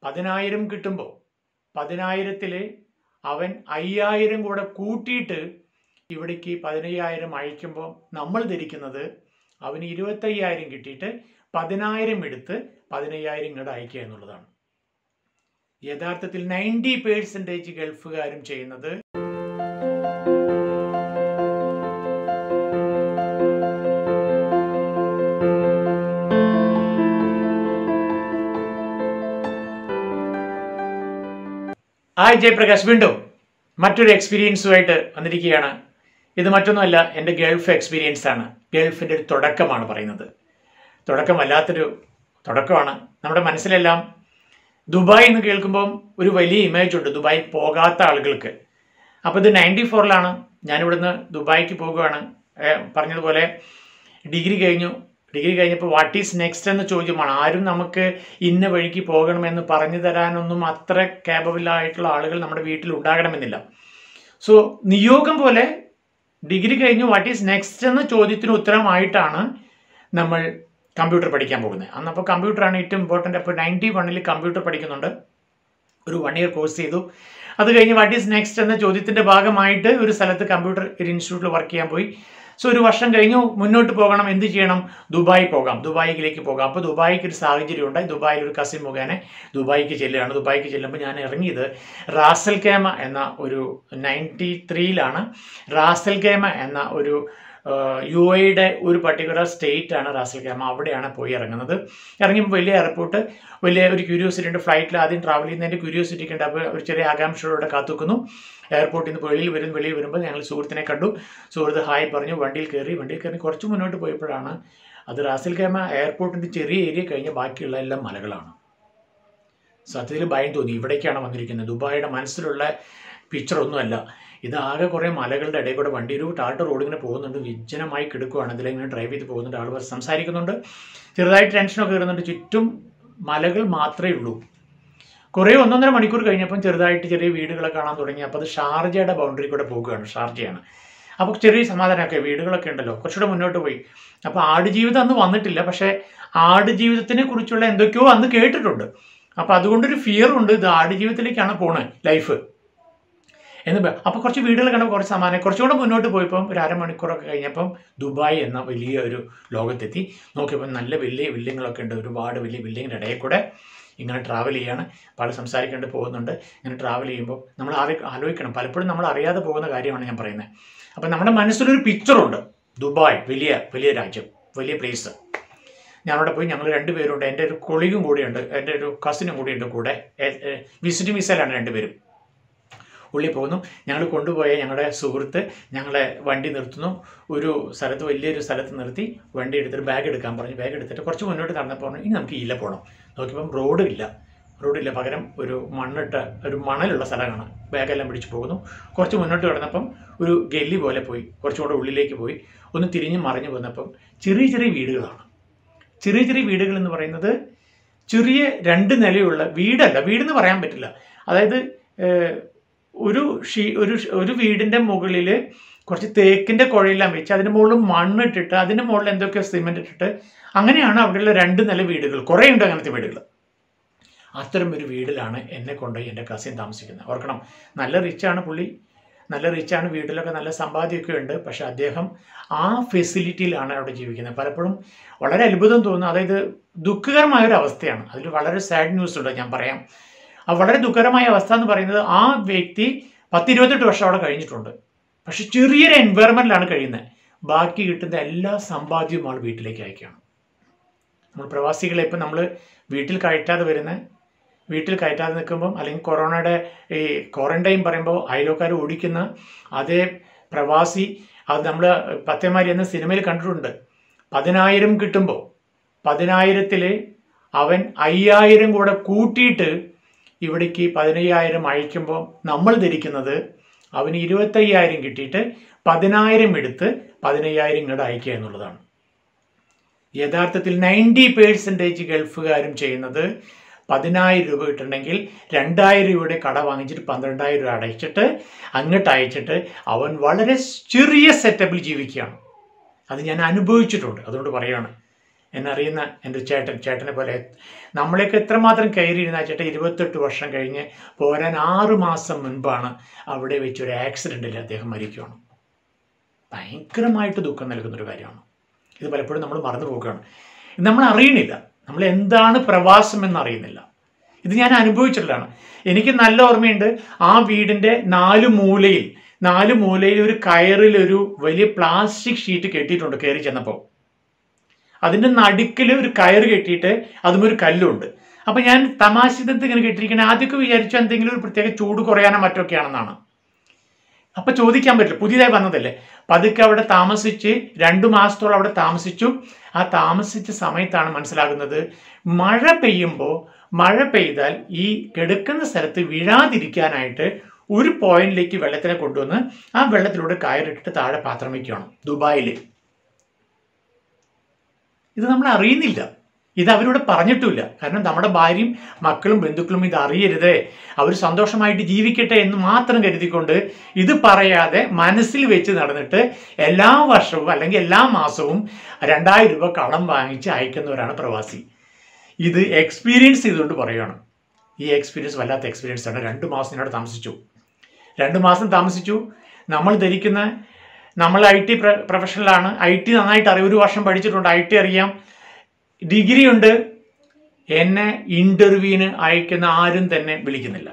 പതിനായിരം കിട്ടുമ്പോൾ പതിനായിരത്തിൽ അവൻ അയ്യായിരം കൂടെ കൂട്ടിയിട്ട് ഇവിടേക്ക് പതിനയ്യായിരം അയക്കുമ്പോൾ നമ്മൾ ധരിക്കുന്നത് അവന് ഇരുപത്തയ്യായിരം കിട്ടിയിട്ട് പതിനായിരം എടുത്ത് പതിനയ്യായിരം ഇങ്ങോട്ട് അയക്കുക എന്നുള്ളതാണ് യഥാർത്ഥത്തിൽ നയൻറ്റി പേഴ്സൻറ്റേജ് ഗൾഫുകാരും ചെയ്യുന്നത് ഹായ് ജയപ്രകാശ് വീണ്ടും മറ്റൊരു എക്സ്പീരിയൻസുമായിട്ട് വന്നിരിക്കുകയാണ് ഇത് മറ്റൊന്നുമല്ല എൻ്റെ ഗൾഫ് എക്സ്പീരിയൻസ് ആണ് ഗൾഫിൻ്റെ ഒരു തുടക്കമാണ് പറയുന്നത് തുടക്കമല്ലാത്തൊരു തുടക്കമാണ് നമ്മുടെ മനസ്സിലെല്ലാം ദുബായ് എന്ന് കേൾക്കുമ്പം ഒരു വലിയ ഇമേജ് ഉണ്ട് ദുബായ് പോകാത്ത ആളുകൾക്ക് അപ്പോൾ ഇത് നയൻറ്റി ഫോറിലാണ് ഞാനിവിടുന്ന് ദുബായിക്ക് പോകുകയാണ് ഏ, പറഞ്ഞതുപോലെ ഡിഗ്രി കഴിഞ്ഞു ഡിഗ്രി കഴിഞ്ഞപ്പോൾ വാട്ട് ഈസ് നെക്സ്റ്റ് എന്ന ചോദ്യമാണ് ആരും നമുക്ക് ഇന്ന വഴിക്ക് പോകണമെന്ന് പറഞ്ഞു തരാനൊന്നും അത്ര capable ആയിട്ടുള്ള ആളുകൾ നമ്മുടെ വീട്ടിൽ ഉണ്ടാകണമെന്നില്ല സോ നിയോഗം പോലെ ഡിഗ്രി കഴിഞ്ഞു വാട്ട് ഈസ് നെക്സ്റ്റ് എന്ന ചോദ്യത്തിന് ഉത്തരമായിട്ടാണ് നമ്മൾ കമ്പ്യൂട്ടർ പഠിക്കാൻ പോകുന്നത് അന്നപ്പോൾ കമ്പ്യൂട്ടറാണ് ഏറ്റവും ഇമ്പോർട്ടൻ്റ് അപ്പോൾ നയൻറ്റി വണ്ണിൽ കമ്പ്യൂട്ടർ പഠിക്കുന്നുണ്ട് ഒരു വൺ ഇയർ കോഴ്സ് ചെയ്തു അത് കഴിഞ്ഞ് വാട്ട് ഈസ് നെക്സ്റ്റ് എന്ന ചോദ്യത്തിൻ്റെ ഭാഗമായിട്ട് ഒരു സ്ഥലത്ത് കമ്പ്യൂട്ടർ ഒരു ഇൻസ്റ്റിറ്റ്യൂട്ടിൽ വർക്ക് ചെയ്യാൻ പോയി സോ ഒരു വർഷം കഴിഞ്ഞു മുന്നോട്ട് പോകണം എന്ത് ചെയ്യണം ദുബായി പോകാം ദുബായിലേക്ക് പോകാം അപ്പോൾ ദുബായിക്ക് ഒരു സാഹചര്യം ഉണ്ടായി ദുബായിൽ ഒരു കസിൻ മുഖേന ദുബായിക്ക് ചെല്ലുകയാണ് ദുബായിക്ക് ചെല്ലുമ്പോൾ ഞാൻ ഇറങ്ങിയത് റാസൽ കേമ എന്ന ഒരു നയൻറ്റി ത്രീയിലാണ് റാസൽ കേമ എന്ന ഒരു യു എയുടെ ഒരു പർട്ടിക്കുലർ സ്റ്റേറ്റ് ആണ് റാസൽ കേമ അവിടെയാണ് പോയി ഇറങ്ങുന്നത് ഇറങ്ങിയപ്പോൾ വലിയ എയർപോർട്ട് വലിയ ഒരു ക്യൂരിയോസിറ്റി ഉണ്ട് ഫ്ലൈറ്റിൽ ആദ്യം ട്രാവൽ ചെയ്യുന്നതിൻ്റെ ക്യൂരിയോസിറ്റി ഒക്കെ ഉണ്ട് അപ്പോൾ ഒരു ചെറിയ ആകാംക്ഷയോടെ കാത്തുക്കുന്നു എയർപോർട്ടിൽ നിന്ന് വെളിയിൽ വരും വെളിയിൽ വരുമ്പോൾ ഞങ്ങൾ സുഹൃത്തിനെ കണ്ടു സുഹൃത്ത് ഹായ് പറഞ്ഞു വണ്ടിയിൽ കയറി വണ്ടിയിൽ കയറി കുറച്ച് മുന്നോട്ട് പോയപ്പോഴാണ് അത് റാസൽ കേമ എയർപോർട്ടിൻ്റെ ചെറിയ ഏരിയ കഴിഞ്ഞ് ബാക്കിയുള്ള എല്ലാം മലകളാണ് സത്യത്തിൽ ഭയം തോന്നി ഇവിടേക്കാണ് വന്നിരിക്കുന്നത് ദുബായിയുടെ മനസ്സിലുള്ള പിക്ചർ ഒന്നുമല്ല ഇതാകെ കുറേ മലകളുടെ ഇടയിൽ കൂടെ വണ്ടി ഒരു ടാർട്ട് റോഡ് ഇങ്ങനെ പോകുന്നുണ്ട് വിജനമായി കിടക്കുകയാണ് ഇതിലിങ്ങനെ ഡ്രൈവ് ചെയ്ത് പോകുന്നുണ്ട് ആളുകൾ സംസാരിക്കുന്നുണ്ട് ചെറുതായിട്ട് ടെൻഷനൊക്കെ കയറുന്നുണ്ട് ചുറ്റും മലകൾ മാത്രമേ ഉള്ളൂ കുറേ ഒന്നൊന്നര മണിക്കൂർ കഴിഞ്ഞപ്പം ചെറുതായിട്ട് ചെറിയ വീടുകളെ കാണാൻ തുടങ്ങി അപ്പോൾ അത് ഷാർജയുടെ ബൗണ്ടറി കൂടെ പോകുകയാണ് ഷാർജയാണ് അപ്പോൾ ചെറിയ സമാധാനമൊക്കെ വീടുകളൊക്കെ ഉണ്ടല്ലോ കുറച്ചുകൂടെ മുന്നോട്ട് പോയി അപ്പോൾ ആടുജീവിതം അന്ന് വന്നിട്ടില്ല പക്ഷേ ആടുജീവിതത്തിനെ കുറിച്ചുള്ള എന്തൊക്കെയോ അന്ന് കേട്ടിട്ടുണ്ട് അപ്പോൾ അതുകൊണ്ടൊരു ഫിയർ ഉണ്ട് ഇത് ആടുജീവിതത്തിലേക്കാണ് പോണേ ലൈഫ് എന്ന് പ- അപ്പോൾ കുറച്ച് വീടുകൾ കണ്ടപ്പോൾ കുറച്ച് സമാനം കുറച്ചുകൂടെ മുന്നോട്ട് പോയപ്പം ഒരു അരമണിക്കൂറൊക്കെ കഴിഞ്ഞപ്പം ദുബായ് എന്ന വലിയ ഒരു ലോകത്തെത്തി നോക്കിയപ്പോൾ നല്ല വലിയ ബിൽഡിങ്ങുകളൊക്കെ ഉണ്ട് ഒരുപാട് വലിയ ബിൽഡിങ്ങിൻ്റെ ഇടയിൽ കൂടെ ഇങ്ങനെ ട്രാവൽ ചെയ്യാണ് പല സംസാരിക്കേണ്ടി പോകുന്നുണ്ട് ഇങ്ങനെ ട്രാവൽ ചെയ്യുമ്പോൾ നമ്മൾ ആറി ആലോചിക്കണം പലപ്പോഴും നമ്മൾ അറിയാതെ പോകുന്ന കാര്യമാണ് ഞാൻ പറയുന്നത് അപ്പം നമ്മുടെ മനസ്സിലൊരു പിക്ചറുണ്ട് ദുബായ് വലിയ വലിയ രാജ്യം വലിയ പ്ലേസ് ഞാനവിടെ പോയി ഞങ്ങൾ രണ്ടുപേരുണ്ട് എൻ്റെ ഒരു കൊളീഗും കൂടിയുണ്ട് എൻ്റെ ഒരു കസിനും കൂടിയുണ്ട് കൂടെ വിസിറ്റ് വിസയിലാണ് രണ്ടുപേരും ഉള്ളിൽ പോകുന്നു ഞങ്ങൾ കൊണ്ടുപോയ ഞങ്ങളുടെ സുഹൃത്ത് ഞങ്ങളെ വണ്ടി നിർത്തുന്നു ഒരു സ്ഥലത്ത് വലിയൊരു സ്ഥലത്ത് നിർത്തി വണ്ടി എടുത്തിട്ട് ബാഗ് എടുക്കാൻ പറഞ്ഞു ബാഗ് എടുത്തിട്ട് കുറച്ച് മുന്നോട്ട് നടന്നപ്പോൾ പറഞ്ഞു ഇനി നമുക്ക് ഈല പോകണം നോക്കിയപ്പം റോഡില്ല റോഡില്ല പകരം ഒരു മണ്ണിട്ട ഒരു മണലുള്ള സ്ഥലമാണ് ബാഗെല്ലാം പിടിച്ച് പോകുന്നു കുറച്ച് മുന്നോട്ട് കിടന്നപ്പം ഒരു ഗല്ലി പോലെ പോയി കുറച്ചുകൂടെ ഉള്ളിലേക്ക് പോയി ഒന്ന് തിരിഞ്ഞ് മറിഞ്ഞു വന്നപ്പം ചെറിയ ചെറിയ വീടുകളാണ് ചെറിയ ചെറിയ വീടുകൾ എന്ന് പറയുന്നത് ചെറിയ രണ്ട് നിലയുള്ള വീടല്ല വീടെന്ന് പറയാൻ പറ്റില്ല അതായത് ഏഹ്, ഒരു ഷീ ഒരു ഷ- ഒരു വീടിൻ്റെ മുകളിൽ കുറച്ച് തേക്കിൻ്റെ കുഴയെല്ലാം വെച്ച് അതിൻ്റെ മുകളിൽ മണ്ണിട്ടിട്ട് അതിൻ്റെ മുകളിൽ എന്തൊക്കെയോ സിമെൻ്റ് ഇട്ടിട്ട് അങ്ങനെയാണ് അവിടെയുള്ള രണ്ട് നില വീടുകൾ കുറേ ഉണ്ട് അങ്ങനത്തെ വീടുകൾ അത്തരം ഒരു വീട്ടിലാണ് എന്നെ കൊണ്ടുപോയി എൻ്റെ കസിൻ താമസിക്കുന്നത് ഓർക്കണം നല്ല റിച്ചാണ് പുള്ളി നല്ല റിച്ചാണ് വീട്ടിലൊക്കെ നല്ല സമ്പാദ്യമൊക്കെ ഉണ്ട് പക്ഷെ അദ്ദേഹം ആ ഫെസിലിറ്റിയിലാണ് അവിടെ ജീവിക്കുന്നത് പലപ്പോഴും വളരെ അത്ഭുതം തോന്നുന്നു അതായത് ദുഃഖകരമായ ഒരു അവസ്ഥയാണ് അതിൽ വളരെ സാഡ് ന്യൂസ് ഉണ്ട് ഞാൻ പറയാം ആ വളരെ ദുഃഖകരമായ അവസ്ഥ എന്ന് പറയുന്നത് ആ വ്യക്തി പത്തിരുപത്തെട്ട് വർഷം അവിടെ കഴിഞ്ഞിട്ടുണ്ട് പക്ഷെ ചെറിയൊരു എൻവയറമെൻറ്റിലാണ് കഴിയുന്നത് ബാക്കി കിട്ടുന്ന എല്ലാ സമ്പാദ്യവും ആൾ വീട്ടിലേക്ക് അയക്കുകയാണ് നമ്മൾ പ്രവാസികളെ ഇപ്പം നമ്മൾ വീട്ടിൽ കയറ്റാതെ വരുന്ന വീട്ടിൽ കയറ്റാതെ നിൽക്കുമ്പം അല്ലെങ്കിൽ കൊറോണയുടെ ഈ ക്വാറന്റൈൻ പറയുമ്പോൾ അയലോക്കാർ ഓടിക്കുന്ന അതേ പ്രവാസി അത് നമ്മൾ പത്തേമാരി എന്ന സിനിമയിൽ കണ്ടിട്ടുണ്ട് പതിനായിരം കിട്ടുമ്പോൾ പതിനായിരത്തിൽ അവൻ അയ്യായിരം കൂടെ കൂട്ടിയിട്ട് ഇവിടേക്ക് പതിനയ്യായിരം അയക്കുമ്പോൾ നമ്മൾ ധരിക്കുന്നത് അവന് ഇരുപത്തയ്യായിരം കിട്ടിയിട്ട് പതിനായിരം എടുത്ത് പതിനയ്യായിരം ഇങ്ങോട്ട് അയക്കുക എന്നുള്ളതാണ് യഥാർത്ഥത്തിൽ നയൻറ്റി പേഴ്സൻറ്റേജ് ഗൾഫുകാരും ചെയ്യുന്നത് പതിനായിരം രൂപ കിട്ടണമെങ്കിൽ രണ്ടായിരം രൂപയുടെ കട വാങ്ങിച്ചിട്ട് പന്ത്രണ്ടായിരം രൂപ അടച്ചിട്ട് അങ്ങോട്ട് അയച്ചിട്ട് അവൻ വളരെ ചെറിയ സെറ്റപ്പിൽ ജീവിക്കുകയാണ് അത് ഞാൻ അനുഭവിച്ചിട്ടുണ്ട് അതുകൊണ്ട് പറയുകയാണ് എന്നെ അറിയുന്ന എൻ്റെ ഒരു ചേട്ടൻ ചേട്ടനെ പോലെ നമ്മളെയൊക്കെ എത്രമാത്രം കയറിയിരുന്ന ആ ചേട്ടൻ ഇരുപത്തെട്ട് വർഷം കഴിഞ്ഞ് പോരാൻ ആറ് മാസം മുൻപാണ് അവിടെ വെച്ചൊരു ആക്സിഡൻറ്റിൽ അദ്ദേഹം മരിക്കുകയാണ് ഭയങ്കരമായിട്ട് ദുഃഖം നൽകുന്നൊരു കാര്യമാണ് ഇത് പലപ്പോഴും നമ്മൾ മറന്നു പോകുകയാണ് ഇത് നമ്മൾ അറിയണില്ല നമ്മൾ എന്താണ് പ്രവാസം എന്ന് അറിയുന്നില്ല ഇത് ഞാൻ അനുഭവിച്ചിട്ടുള്ളതാണ് എനിക്ക് നല്ല ഓർമ്മയുണ്ട് ആ വീടിൻ്റെ നാല് മൂലയിൽ നാല് മൂലയിൽ ഒരു കയറിൽ ഒരു വലിയ പ്ലാസ്റ്റിക് ഷീറ്റ് കെട്ടിയിട്ടുണ്ട് കയറി ചെന്നപ്പോൾ അതിൻ്റെ നടുക്കിൽ ഒരു കയറ് കെട്ടിയിട്ട് അതും ഒരു കല്ലുണ്ട് അപ്പം ഞാൻ തമാശിതത്ത് ഇങ്ങനെ കെട്ടിയിരിക്കണേ ആദ്യമൊക്കെ വിചാരിച്ചു എന്തെങ്കിലും ഒരു പ്രത്യേക ചൂട് കുറയാനോ മറ്റൊക്കെയാണെന്നാണ് അപ്പൊ ചോദിക്കാൻ പറ്റില്ല പുതിയതായി വന്നതല്ലേ പതുക്കെ അവിടെ താമസിച്ച് രണ്ടു മാസത്തോളം അവിടെ താമസിച്ചു ആ താമസിച്ച സമയത്താണ് മനസ്സിലാകുന്നത് മഴ പെയ്യുമ്പോൾ മഴ പെയ്താൽ ഈ കിടക്കുന്ന സ്ഥലത്ത് വീഴാതിരിക്കാനായിട്ട് ഒരു പോയിന്റിലേക്ക് വെള്ളത്തിനെ കൊണ്ടുവന്ന് ആ വെള്ളത്തിലൂടെ കയറിട്ടിട്ട് താഴെ പാത്രം വയ്ക്കുകയാണ് ദുബായിൽ ഇത് നമ്മൾ അറിയുന്നില്ല ഇത് അവരോട് പറഞ്ഞിട്ടുമില്ല കാരണം നമ്മുടെ ഭാര്യയും മക്കളും ബന്ധുക്കളും ഇത് അറിയരുത് അവർ സന്തോഷമായിട്ട് ജീവിക്കട്ടെ എന്ന് മാത്രം കരുതിക്കൊണ്ട് ഇത് പറയാതെ മനസ്സിൽ വെച്ച് നടന്നിട്ട് എല്ലാ വർഷവും അല്ലെങ്കിൽ എല്ലാ മാസവും രണ്ടായിരം രൂപ കടം വാങ്ങിച്ച് അയക്കുന്നവരാണ് പ്രവാസി ഇത് എക്സ്പീരിയൻസ് ചെയ്തുകൊണ്ട് പറയുകയാണ് ഈ എക്സ്പീരിയൻസ് വല്ലാത്ത എക്സ്പീരിയൻസ് ആണ് രണ്ട് മാസം ഞാനവിടെ താമസിച്ചു രണ്ട് മാസം താമസിച്ചു നമ്മൾ ധരിക്കുന്ന നമ്മൾ ഐ ടി പ്രൊഫഷണലാണ് ഐ ടി നന്നായിട്ട് അറിയാം ഒരു വർഷം പഠിച്ചിട്ടുണ്ട് ഐ ടി അറിയാം ഡിഗ്രി ഉണ്ട് എന്നെ ഇൻ്റർവ്യൂവിന് അയക്കുന്ന ആരും തന്നെ വിളിക്കുന്നില്ല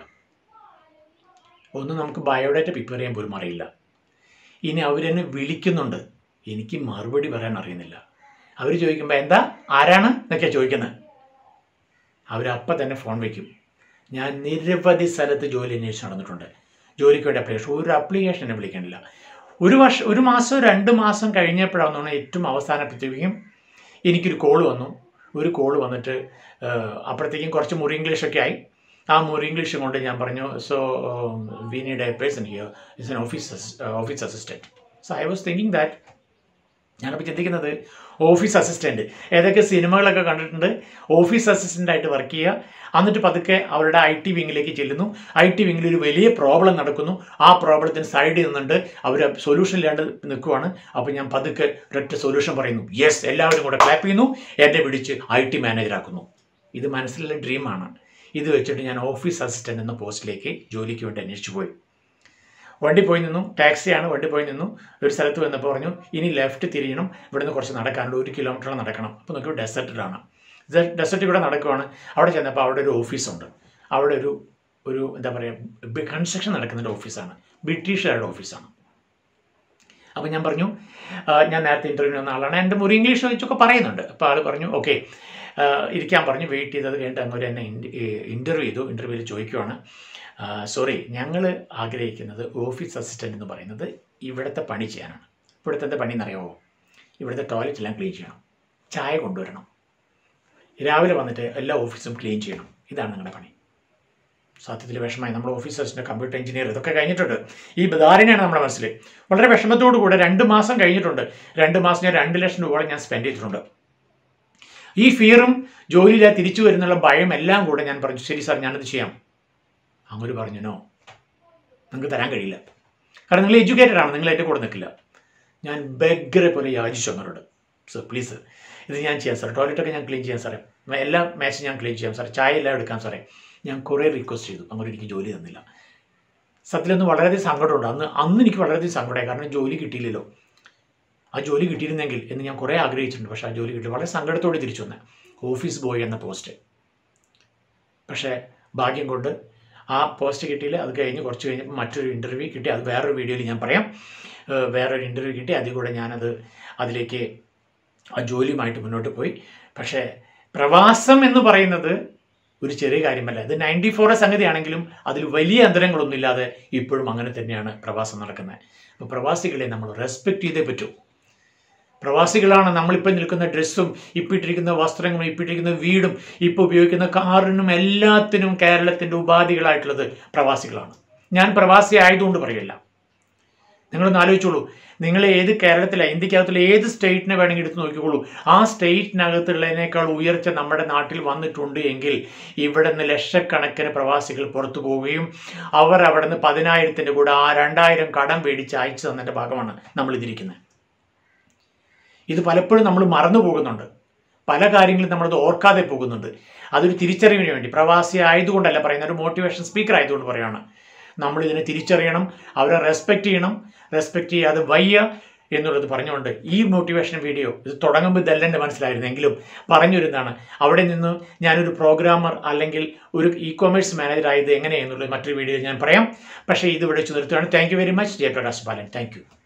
ഒന്നും നമുക്ക് ബയോഡാറ്റ പ്രിപ്പയർ ചെയ്യാൻ പോലും അറിയില്ല ഇനി അവരെന്നെ വിളിക്കുന്നുണ്ട് എനിക്ക് മറുപടി പറയാൻ അറിയുന്നില്ല അവർ ചോദിക്കുമ്പോൾ എന്താ ആരാണ് എന്നൊക്കെയാണ് ചോദിക്കുന്നത് അവരപ്പം തന്നെ ഫോൺ വയ്ക്കും ഞാൻ നിരവധി സ്ഥലത്ത് ജോലി അന്വേഷിച്ച് നടന്നിട്ടുണ്ട് ജോലിക്ക് വേണ്ടി അപ്ലിക്കേഷൻ ഒരു അപ്ലിക്കേഷൻ എന്നെ വിളിക്കണില്ല ഒരു വർഷം ഒരു മാസം രണ്ട് മാസം കഴിഞ്ഞപ്പോഴാണെന്നാണ് ഏറ്റവും അവസാനപ്പോഴത്തേക്കും എനിക്കൊരു കോൾ വന്നു ഒരു കോൾ വന്നിട്ട് അപ്പോഴത്തേക്കും കുറച്ച് മുറി ഇംഗ്ലീഷൊക്കെ ആയി ആ മുറി ഇംഗ്ലീഷ് കൊണ്ട് ഞാൻ പറഞ്ഞു so we need a person here is an office office assistant so I was thinking that ഞാനപ്പോൾ ചിന്തിക്കുന്നത് ഓഫീസ് അസിസ്റ്റൻറ്റ് ഏതൊക്കെ സിനിമകളൊക്കെ കണ്ടിട്ടുണ്ട് ഓഫീസ് അസിസ്റ്റൻ്റ് ആയിട്ട് വർക്ക് ചെയ്യുക എന്നിട്ട് പതുക്കെ അവരുടെ ഐ ടി വിങ്ങിലേക്ക് ചെല്ലുന്നു ഐ ടി വിങ്ങിൽ ഒരു വലിയ പ്രോബ്ലം നടക്കുന്നു ആ പ്രോബ്ലത്തിന് സൈഡിൽ നിന്നുണ്ട് അവർ സൊല്യൂഷൻ ഇല്ലാണ്ട് നിൽക്കുവാണ് അപ്പോൾ ഞാൻ പതുക്കെ ഒരൊറ്റ സൊല്യൂഷൻ പറയുന്നു യെസ് എല്ലാവരും കൂടെ ക്ലാപ്പ് ചെയ്യുന്നു എന്നെ പിടിച്ച് ഐ ടി മാനേജറാക്കുന്നു ഇത് മനസ്സിലുള്ള ഡ്രീമാണ് ഇത് വെച്ചിട്ട് ഞാൻ ഓഫീസ് അസിസ്റ്റൻ്റ് എന്ന പോസ്റ്റിലേക്ക് ജോലിക്ക് വേണ്ടി അന്വേഷിച്ചു പോയി വണ്ടി പോയി നിന്നു ടാക്സിയാണ് വണ്ടി പോയി നിന്നു ഒരു സ്ഥലത്ത് വന്നപ്പോൾ പറഞ്ഞു ഇനി ലെഫ്റ്റ് തിരിയണം ഇവിടുന്ന് കുറച്ച് നടക്കാനുണ്ട് ഒരു കിലോമീറ്റർ നടക്കണം അപ്പോൾ നമുക്ക് ഡെസർട്ടിലാണ് ഡെസർട്ടിൽ കൂടെ നടക്കുവാണ് അവിടെ ചെന്നപ്പോൾ അവിടെ ഒരു ഓഫീസുണ്ട് അവിടെ ഒരു ഒരു എന്താ പറയുക കൺസ്ട്രക്ഷൻ നടക്കുന്ന ഒരു ഓഫീസാണ് ബ്രിട്ടീഷുകാരുടെ ഓഫീസാണ് അപ്പോൾ ഞാൻ പറഞ്ഞു ആ, ഞാൻ നേരത്തെ ഇൻ്റർവ്യൂ വന്ന ആളാണ് എൻ്റെ മുറി ഇംഗ്ലീഷ് വെച്ചൊക്കെ പറയുന്നുണ്ട് അപ്പോൾ ആൾ പറഞ്ഞു ഓക്കെ ഇരിക്കാൻ പറഞ്ഞു വെയിറ്റ് ചെയ്തത് കഴിഞ്ഞിട്ട് അങ്ങോട്ട് എന്നെ ഇൻ്റർവ്യൂ ചെയ്തു ഇൻ്റർവ്യൂവിൽ ചോദിക്കുവാണ് സോറി ഞങ്ങൾ ആഗ്രഹിക്കുന്നത് ഓഫീസ് അസിസ്റ്റൻ്റ് എന്ന് പറയുന്നത് ഇവിടുത്തെ പണി ചെയ്യാനാണ് ഇവിടുത്തെ എന്താ പണി എന്നറിയാമോ ഇവിടുത്തെ ടോയ്ലറ്റ് എല്ലാം ക്ലീൻ ചെയ്യണം ചായ കൊണ്ടുവരണം രാവിലെ വന്നിട്ട് എല്ലാ ഓഫീസും ക്ലീൻ ചെയ്യണം ഇതാണ് നിങ്ങളുടെ പണി സത്യത്തിൽ വിഷമമായി നമ്മൾ ഓഫീസേഴ്സിൻ്റെ കമ്പ്യൂട്ടർ എഞ്ചിനീയർ ഇതൊക്കെ കഴിഞ്ഞിട്ടുണ്ട് ഈ ധാരണയാണ് നമ്മുടെ മനസ്സിൽ വളരെ വിഷമത്തോടു കൂടെ രണ്ട് മാസം കഴിഞ്ഞിട്ടുണ്ട് രണ്ട് മാസം ഞാൻ രണ്ട് ലക്ഷം രൂപ ഞാൻ സ്പെൻഡ് ചെയ്തിട്ടുണ്ട് ഈ ഫിയറും ജോലിയില്ല തിരിച്ചു വരുന്നുള്ള ഭയം എല്ലാം കൂടെ ഞാൻ പറഞ്ഞു ശരി സാർ ഞാനത് ചെയ്യാം അങ്ങോട്ട് പറഞ്ഞു നോ നിങ്ങൾക്ക് തരാൻ കഴിയില്ല കാരണം നിങ്ങൾ എഡ്യൂക്കേറ്റഡ് ആണ് നിങ്ങൾ എൻ്റെ കൂടെ നിൽക്കില്ല ഞാൻ ബെഗറെ പോലെ യാചിച്ചു അങ്ങോട്ട് സർ പ്ലീസ് ഇത് ഞാൻ ചെയ്യാം സാർ ടോയ്ലറ്റൊക്കെ ഞാൻ ക്ലീൻ ചെയ്യാം സാറേ എല്ലാ മാച്ചും ഞാൻ ക്ലീൻ ചെയ്യാം സാറേ ചായ എല്ലാം എടുക്കാം സാറേ ഞാൻ കുറേ റിക്വസ്റ്റ് ചെയ്തു അങ്ങോട്ട് എനിക്ക് ജോലി തന്നില്ല സത്യത്തിലൊന്ന് വളരെയധികം സങ്കടമുണ്ട് അന്ന് അന്ന് എനിക്ക് വളരെയധികം സങ്കടമായി കാരണം ജോലി കിട്ടിയില്ലല്ലോ ആ ജോലി കിട്ടിയിരുന്നെങ്കിൽ എന്ന് ഞാൻ കുറേ ആഗ്രഹിച്ചിട്ടുണ്ട് പക്ഷേ ആ ജോലി കിട്ടി വളരെ സങ്കടത്തോടെ തിരിച്ചു വന്നേ ഓഫീസ് ബോയ് എന്ന പോസ്റ്റ് പക്ഷേ ഭാഗ്യം കൊണ്ട് ആ പോസ്റ്റ് കിട്ടിയില്ല അത് കഴിഞ്ഞ് കുറച്ച് കഴിഞ്ഞപ്പോൾ മറ്റൊരു ഇൻ്റർവ്യൂ കിട്ടി അത് വേറൊരു വീഡിയോയിൽ ഞാൻ പറയാം ഏഹ് വേറൊരു ഇൻ്റർവ്യൂ കിട്ടി അതിൽ കൂടെ ഞാനത് അതിലേക്ക് ആ ജോലിയുമായിട്ട് മുന്നോട്ട് പോയി പക്ഷേ പ്രവാസം എന്ന് പറയുന്നത് ഒരു ചെറിയ കാര്യമല്ല ഇത് നയൻറ്റി ഫോർ സംഗതിയാണെങ്കിലും അതിൽ വലിയ അന്തരങ്ങളൊന്നുമില്ലാതെ ഇപ്പോഴും അങ്ങനെ തന്നെയാണ് പ്രവാസം നടക്കുന്നത് അപ്പോൾ പ്രവാസികളെ നമ്മൾ റെസ്പെക്റ്റ് ചെയ്തേ പറ്റൂ പ്രവാസികളാണ് നമ്മളിപ്പോൾ നിൽക്കുന്ന ഡ്രസ്സും ഇപ്പോൾ ഇട്ടിരിക്കുന്ന വസ്ത്രങ്ങളും ഇപ്പോൾ ഇട്ടിരിക്കുന്ന വീടും ഇപ്പോൾ ഉപയോഗിക്കുന്ന കാറിനും എല്ലാത്തിനും കേരളത്തിൻ്റെ ഉപാധികളായിട്ടുള്ളത് പ്രവാസികളാണ് ഞാൻ പ്രവാസി ആയതുകൊണ്ട് പറയില്ല നിങ്ങളൊന്ന് ആലോചിച്ചോളൂ നിങ്ങൾ ഏത് കേരളത്തിലെ ഇന്ത്യക്കകത്തുള്ള ഏത് സ്റ്റേറ്റിനെ വേണമെങ്കിൽ എടുത്ത് നോക്കിക്കോളൂ ആ സ്റ്റേറ്റിനകത്തുള്ളതിനേക്കാൾ ഉയർച്ച നമ്മുടെ നാട്ടിൽ വന്നിട്ടുണ്ട് എങ്കിൽ ഇവിടെ നിന്ന് ലക്ഷക്കണക്കിന് പ്രവാസികൾ പുറത്തു പോവുകയും അവർ അവിടെ നിന്ന് പതിനായിരത്തിൻ്റെ കൂടെ ആ രണ്ടായിരം കടം മേടിച്ച് അയച്ചു തന്നതിൻ്റെ ഭാഗമാണ് നമ്മൾ ഇതിരിക്കുന്നത് ഇത് പലപ്പോഴും നമ്മൾ മറന്നു പോകുന്നുണ്ട് പല കാര്യങ്ങളും നമ്മളത് ഓർക്കാതെ പോകുന്നുണ്ട് അതൊരു തിരിച്ചറിവിന് വേണ്ടി പ്രവാസി ആയതുകൊണ്ടല്ല പറയുന്നത് ഒരു മോട്ടിവേഷൻ സ്പീക്കർ ആയതുകൊണ്ട് പറയുകയാണ് നമ്മൾ ഇതിനെ തിരിച്ചറിയണം അവരെ റെസ്പെക്റ്റ് ചെയ്യണം റെസ്പെക്റ്റ് ചെയ്യാതെ വയ്യ എന്നുള്ളത് പറഞ്ഞുകൊണ്ട് ഈ മോട്ടിവേഷൻ വീഡിയോ ഇത് തുടങ്ങുമ്പോൾ ഇതെല്ലാം എൻ്റെ മനസ്സിലായിരുന്നെങ്കിലും പറഞ്ഞിരുന്നതാണ് അവിടെ നിന്ന് ഞാനൊരു പ്രോഗ്രാമർ അല്ലെങ്കിൽ ഒരു ഇ കൊമേഴ്സ് മാനേജർ ആയത് എങ്ങനെയെന്നുള്ളത് മറ്റൊരു വീഡിയോയിൽ ഞാൻ പറയാം പക്ഷേ ഇത് ഇവിടെ വെച്ച് നിർത്തുകയാണ് thank you very much Jayaprakash Balan thank U